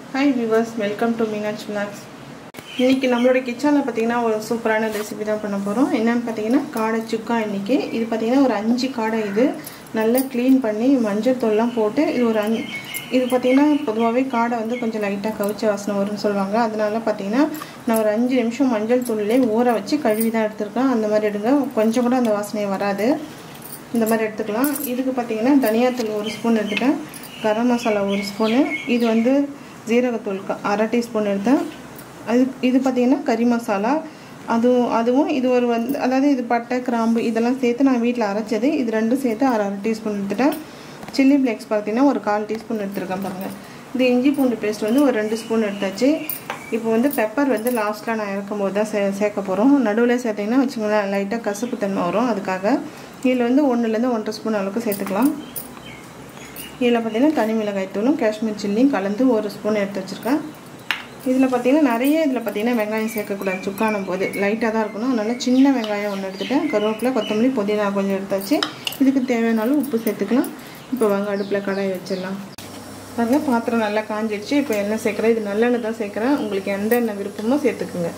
hi viewers welcome to Meenakshi vlogs இன்றைக்கி நம்மளோட கிச்சனில் பார்த்தீங்கன்னா ஒரு சூப்பரான ரெசிபி தான் பண்ண போகிறோம் என்னென்னு பார்த்தீங்கன்னா காடை சுக்கா இன்றைக்கி இது பார்த்தீங்கன்னா ஒரு அஞ்சு காடை இது நல்லா க்ளீன் பண்ணி மஞ்சள் தூள்லாம் போட்டு இது ஒரு அஞ்சு இது பார்த்தீங்கன்னா பொதுவாகவே காடை வந்து கொஞ்சம் லைட்டாக கவிச்ச வாசனை வரும்னு சொல்லுவாங்க அதனால பார்த்தீங்கன்னா நான் ஒரு அஞ்சு நிமிஷம் மஞ்சள் தூள்லேயே ஊற வச்சு கழுவி தான் எடுத்திருக்கேன் அந்த மாதிரி எடுங்க கொஞ்சம் கூட அந்த வாசனையே வராது இந்த மாதிரி எடுத்துக்கலாம் இதுக்கு பார்த்தீங்கன்னா தனியாத்தூள் ஒரு ஸ்பூன் எடுத்துட்டேன் கரம் மசாலா ஒரு ஸ்பூனு இது வந்து ஜீரகத்தூள் க- அரை டீஸ்பூன் எடுத்தேன் அது இது பார்த்தீங்கன்னா கறி மசாலா அதுவும் அதுவும் இது ஒரு வந்து அதாவது இது பட்டை கிராம்பு இதெல்லாம் சேர்த்து நான் வீட்டில் அரைச்சது இது ரெண்டும் சேர்த்து அரை அரை டீஸ்பூன் எடுத்துட்டேன் சில்லி ஃப்ளேக்ஸ் பார்த்தீங்கன்னா ஒரு கால் டீஸ்பூன் எடுத்துருக்கேன் பாருங்கள் இது இஞ்சி பூண்டு பேஸ்ட் வந்து ஒரு ரெண்டு ஸ்பூன் எடுத்தாச்சு இப்போ வந்து பெப்பர் வந்து லாஸ்ட்டில் நான் இறக்கும் போது தான் சே சேர்க்க போகிறோம் நடுவில் சேர்த்திங்கன்னா வச்சுங்களேன் லைட்டாக கசப்பு தன்மை வரும் அதுக்காக இதில் வந்து ஒன்றுலேருந்து ஒன்றரை ஸ்பூன் அளவுக்கு சேர்த்துக்கலாம் இதில் பார்த்தீங்கன்னா தனி மிளகாய் தூளும் காஷ்மீர் சில்லியும் கலந்து ஒரு ஸ்பூன் எடுத்து வச்சுருக்கேன் இதில் பார்த்தீங்கன்னா நிறைய இதில் பார்த்தீங்கன்னா வெங்காயம் சேர்க்கக்கூடாது சுக்கானும் போது லைட்டாக தான் இருக்கணும் அதனால் சின்ன வெங்காயம் ஒன்று எடுத்துட்டேன் கருவேப்பிலை கொத்தமல்லி புதினா கொஞ்சம் எடுத்தாச்சு இதுக்கு தேவையானாலும் உப்பு சேர்த்துக்கலாம் இப்போ வாங்க அடுப்பில் கடாய் வச்சிடலாம் பாருங்கள் பாத்திரம் நல்லா காஞ்சிடுச்சு இப்போ எண்ணெய் சேர்க்குறேன் இது நல்லெண்ணெய் தான் சேர்க்குறேன் உங்களுக்கு எந்த எண்ணெய் விருப்பமோ சேர்த்துக்குங்க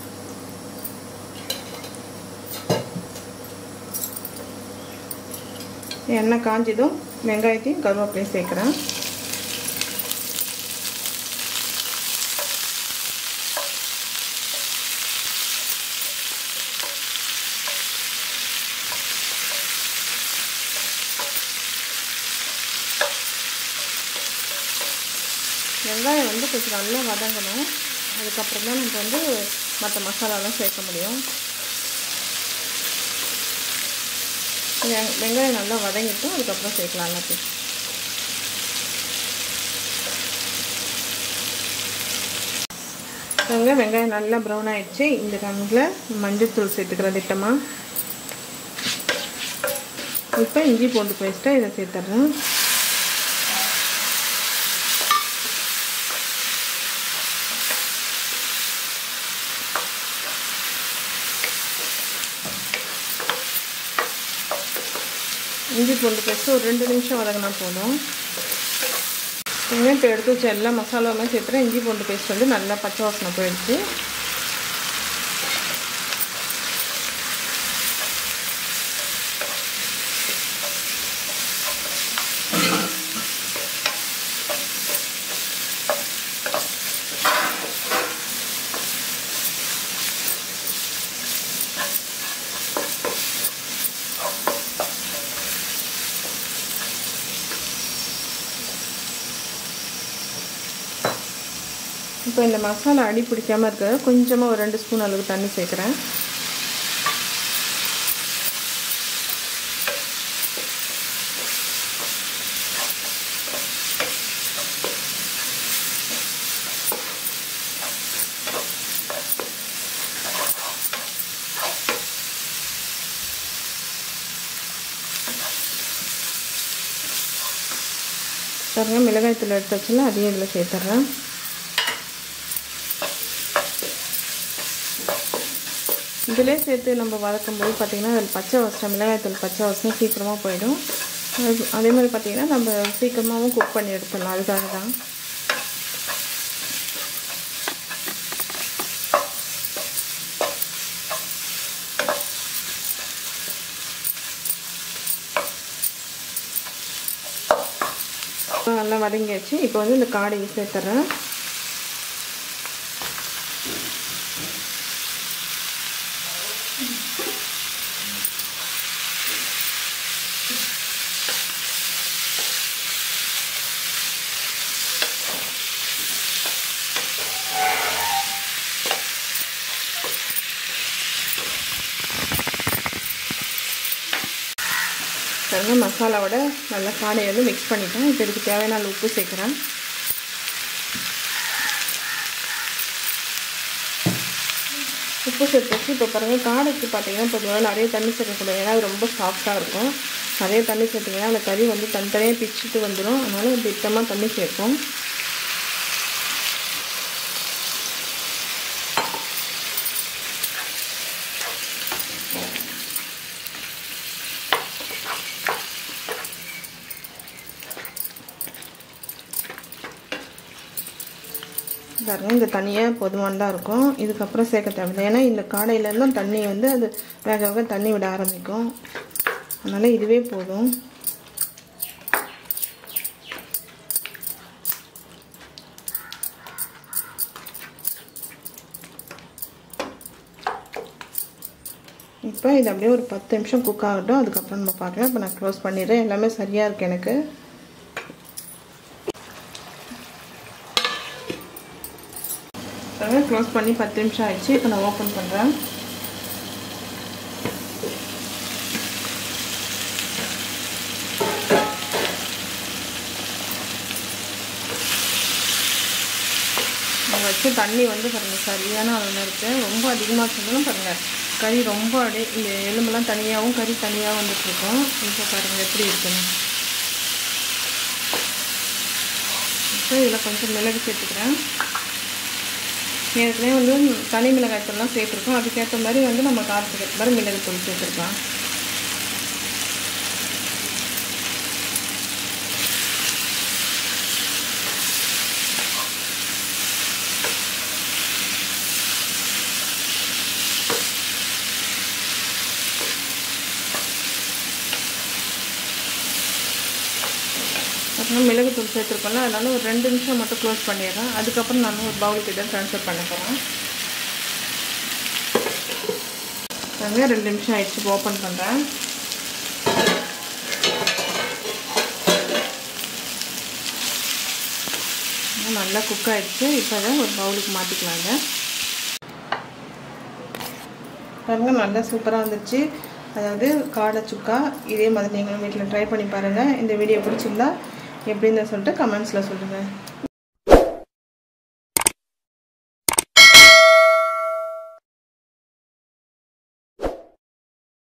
எண்ணெய் காஞ்சதும் வெங்காயத்தையும் கருவேப்பிலையும் சேர்க்குறேன் வெங்காயம் வந்து கொஞ்சம் நல்லா வதங்கணும் அதுக்கப்புறம் தான் நம்ம வந்து மற்ற மசாலாலாம் சேர்க்க முடியும் வெ- வெங்காயம் நல்லா வதங்கிட்டும் அதுக்கப்புறம் சேர்க்கலாம் எல்லாத்தையும் பாருங்க வெங்காயம் நல்லா ப்ரௌன் ஆயிடுச்சு இந்த டைமில் மஞ்சள் தூள் சேர்த்துக்கிறேன் திட்டமாக இப்போ இஞ்சி பூண்டு பேஸ்ட்டை இதை சேர்த்துட்றேன் இஞ்சி பூண்டு பேஸ்ட்டு ஒரு ரெண்டு நிமிஷம் வதங்கினா போதும் இப்போ எடுத்து வச்ச எல்லா மசாலாவுமே சேர்த்துறேன் இஞ்சி பூண்டு பேஸ்ட் வந்து நல்லா பச்சை வாசனை போயிடுச்சு இப்போ இந்த மசாலா அடி பிடிக்காமல் இருக்க கொஞ்சமாக ஒரு ரெண்டு ஸ்பூன் அளவுக்கு தண்ணி சேர்க்குறேன் பாருங்க மிளகாய் தூள் எடுத்து வச்சுல அதையும் இதில் சேர்த்துட்றேன் இதிலே சேர்த்து நம்ம வதக்கும் போது பார்த்திங்கன்னா அதில் பச்சை வாசனை மிளகாய்த்தூள் பச்சை வாசனை சீக்கிரமாக போயிடும் அது- அதே மாதிரி பார்த்திங்கன்னா நம்ம சீக்கிரமாகவும் குக் பண்ணி எடுத்துடலாம் அதுக்காக தான் நல்லா வதங்கியாச்சு இப்போ வந்து இந்த காடையை சேர்த்துறேன் பாருங்க மசாலாவோட நல்லா காடையை வந்து மிக்ஸ் பண்ணிட்டேன் இப்போ இதுக்கு தேவையான அளவு உப்பு சேர்க்குறேன் உப்பு சேர்த்துச்சு இப்போ பாருங்கள் காடைக்கு பார்த்தீங்கன்னா பொதுவாக நிறைய தண்ணி சேர்க்கக்கூடாது ஏன்னா அது ரொம்ப சாஃப்டாக இருக்கும் நிறைய தண்ணி சேர்த்திங்கன்னா அந்த கறி வந்து தனித்தனியாக பிச்சுட்டு வந்துடும் அதனால் திட்டமாக தண்ணி சேர்க்கும் பாருங்க இந்த தண்ணியாக போதுமானதாக இருக்கும் இதுக்கப்புறம் சேர்க்க தேவையில்லை ஏன்னா இந்த காடையிலேருந்தும் தண்ணி வந்து அது வேக வேக தண்ணி விட ஆரம்பிக்கும் அதனால் இதுவே போதும் இப்போ இது அப்படியே ஒரு பத்து நிமிஷம் குக் ஆகட்டும் அதுக்கப்புறம் நம்ம பார்க்கலாம் இப்போ நான் க்ளோஸ் பண்ணிடுறேன் எல்லாமே சரியாக இருக்குது எனக்கு க்ளோஸ் பண்ணி பத்து நிமிஷம் ஆயிடுச்சு இப்போ நான் ஓப்பன் பண்ணுறேன் நான் வச்ச தண்ணி வந்து பாருங்கள் சரியான அளவில் இருக்குது ரொம்ப அதிகமாக சொன்னாலும் பாருங்கள் கறி ரொம்ப அப்படியே இந்த எலும்பெல்லாம் தனியாகவும் கறி தனியாக வந்துட்டுருக்கோம் இப்போ பாருங்கள் எப்படி இருக்குன்னு இப்போ இதில் கொஞ்சம் மிளகு சேர்த்துக்கிறேன் ஏற்கனவே வந்து தனி மிளகாய் தூள்லாம் சேர்த்துருக்கோம் அதுக்கேற்ற மாதிரி வந்து நம்ம காரத்துக்கு ஏற்ற மாதிரி மிளகு தூள் சேர்த்துருக்கலாம் அப்புறம் மிளகுத்தூள் சேர்த்துருக்கோம்ல அதனால ஒரு ரெண்டு நிமிஷம் மட்டும் க்ளோஸ் பண்ணிடுறேன் அதுக்கப்புறம் நான் ஒரு பவுலுக்கு இதை ட்ரான்ஸ்ஃபர் பண்ண போகிறேன் பாருங்க ரெண்டு நிமிஷம் ஆயிடுச்சு ஓப்பன் பண்ணுறேன் நல்லா குக் ஆகிடுச்சு இப்போ அதை ஒரு பவுலுக்கு மாற்றிக்கலாங்க பாருங்க நல்லா சூப்பராக வந்துருச்சு அதாவது காடை சுக்கா இதே மாதிரி நீங்களும் வீட்டில் ட்ரை பண்ணி பாருங்கள் இந்த வீடியோ பிடிச்சிருந்தா எப்படின்னு சொல்லிட்டு கமெண்ட்ஸில் சொல்லுங்கள்